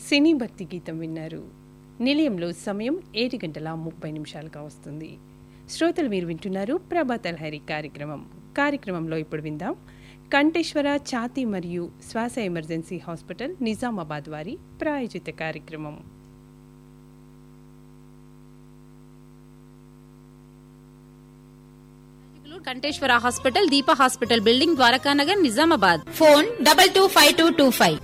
సినీ భక్తి గీతం విన్నారు నిలయంలో సమయం ఏడు గంటల ముప్పై నిమిషాలుగా వస్తుంది శ్రోతలు మీరు వింటున్నారు ప్రభాతల్ హరి కార్యక్రమం కార్యక్రమంలో ఇప్పుడు విందాం కంఠేశ్వర ఛాతీ మరియు శ్వాస ఎమర్జెన్సీ హాస్పిటల్ నిజామాబాద్ వారి ప్రాయోజిత కార్యక్రమం Kanteshwara hospital Deepa hospital building Dwarakanagar Nizamabad phone double two five two two five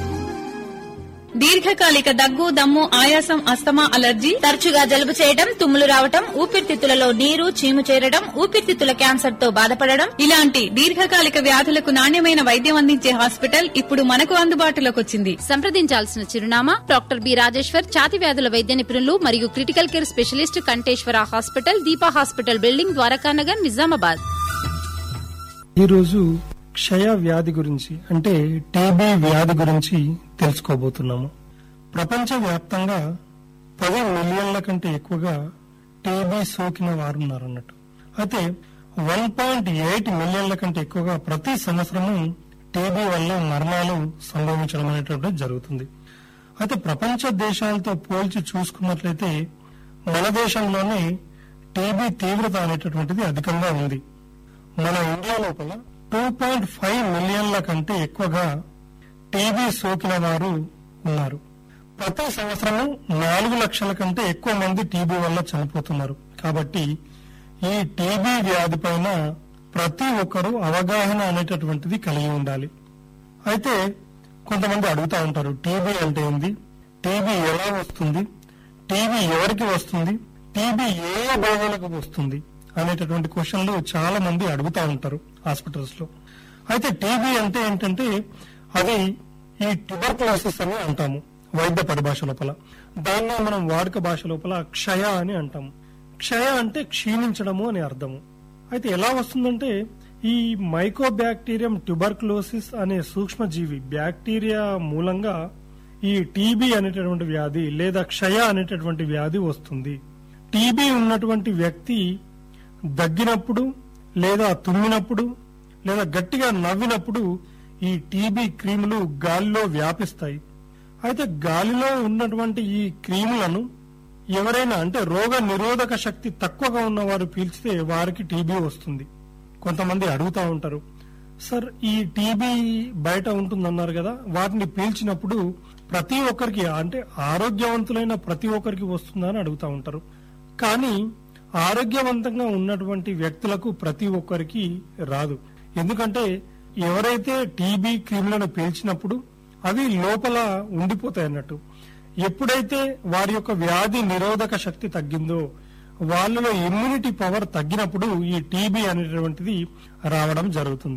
దీర్ఘకాలిక దగ్గు దమ్ము ఆయాసం అస్తమా అలర్జీ తరచుగా జలుబు చేయడం తుమ్ములు రావటం ఊపిరితిత్తులలో నీరు చీము చేరడం ఊపిరితిత్తుల క్యాన్సర్ తో బాధపడడం ఇలాంటి దీర్ఘకాలిక వ్యాధులకు నాణ్యమైన వైద్యం అందించే హాస్పిటల్ ఇప్పుడు మనకు అందుబాటులోకి వచ్చింది సంప్రదించాల్సిన చిరునామా డాక్టర్ బి రాజేశ్వర్ ఛాతి వ్యాధుల వైద్య నిపుణులు మరియు critical care specialist Kanteshwara hospital Deepa hospital building Dwarakanagar Nizamabad ఈరోజు క్షయ వ్యాధి గురించి అంటే టీబీ వ్యాధి గురించి తెలుసుకోబోతున్నాము ప్రపంచ వ్యాప్తంగా పది మిలియన్ల కంటే ఎక్కువగా టీబీ సోకిన వారు ఉన్నారన్నట్టు అయితే వన్ పాయింట్ ఎయిట్ మిలియన్ల కంటే ఎక్కువగా ప్రతి సంవత్సరము టీబీ వల్ల మరణాలు సంభవించడం అనేటువంటిది జరుగుతుంది అయితే ప్రపంచ దేశాలతో పోల్చి చూసుకున్నట్లయితే మన దేశంలోనే టీబీ తీవ్రత అనేటటువంటిది అధికంగా ఉంది మన ఇండియా లోపల టూ పాయింట్ ఫైవ్ మిలియన్ల కంటే ఎక్కువగా టీబీ సోకిన వారు ఉన్నారు ప్రతి సంవత్సరము నాలుగు లక్షల కంటే ఎక్కువ మంది టీబీ వల్ల చనిపోతున్నారు కాబట్టి ఈ టీబీ వ్యాధి పైన ప్రతి ఒక్కరూ అవగాహన అనేటటువంటిది కలిగి ఉండాలి అయితే కొంతమంది అడుగుతా ఉంటారు టీబీ అంటే ఏంది టీబీ ఎలా వస్తుంది టీబీ ఎవరికి వస్తుంది టీబీ ఏ భాగాలకు వస్తుంది అనేటటువంటి క్వశ్చన్లు చాలా మంది అడుగుతా ఉంటారు హాస్పిటల్స్ లో అయితే టీబీ అంటే ఏంటంటే అది ఈ ట్యూబర్కులోసిస్ అని అంటాము వైద్య పరిభాష లోపల దాన్ని మనం వాడుక భాష లోపల క్షయ అని అంటాము క్షయ అంటే క్షీణించడము అని అర్థము అయితే ఎలా వస్తుందంటే ఈ మైకోబ్యాక్టీరియం ట్యూబర్కులోసిస్ అనే సూక్ష్మజీవి బ్యాక్టీరియా మూలంగా ఈ టీబీ అనేటటువంటి వ్యాధి లేదా క్షయ అనేటటువంటి వ్యాధి వస్తుంది టీబీ ఉన్నటువంటి వ్యక్తి దగ్గినప్పుడు లేదా తుమ్మినప్పుడు లేదా గట్టిగా నవ్వినప్పుడు ఈ టీబీ క్రీములు గాలిలో వ్యాపిస్తాయి అయితే గాలిలో ఉన్నటువంటి ఈ క్రీములను ఎవరైనా అంటే రోగ నిరోధక శక్తి తక్కువగా ఉన్నవారు పీల్చితే వారికి టీబీ వస్తుంది కొంతమంది అడుగుతా ఉంటారు సార్ ఈ టీబీ బయట ఉంటుందన్నారు కదా వాటిని పీల్చినప్పుడు ప్రతి ఒక్కరికి అంటే ఆరోగ్యవంతులైన ప్రతి ఒక్కరికి వస్తుందా అని అడుగుతా ఉంటారు కానీ ఆరోగ్యవంతంగా ఉన్నటువంటి వ్యక్తులకు ప్రతి ఒక్కరికి రాదు ఎందుకంటే ఎవరైతే టీబీ క్రిములను పీల్చినప్పుడు అవి లోపల ఉండిపోతాయి అన్నట్టు ఎప్పుడైతే వారి యొక్క వ్యాధి నిరోధక శక్తి తగ్గిందో వాళ్ళలో ఇమ్యూనిటీ పవర్ తగ్గినప్పుడు ఈ టీబీ అనేటువంటిది రావడం జరుగుతుంది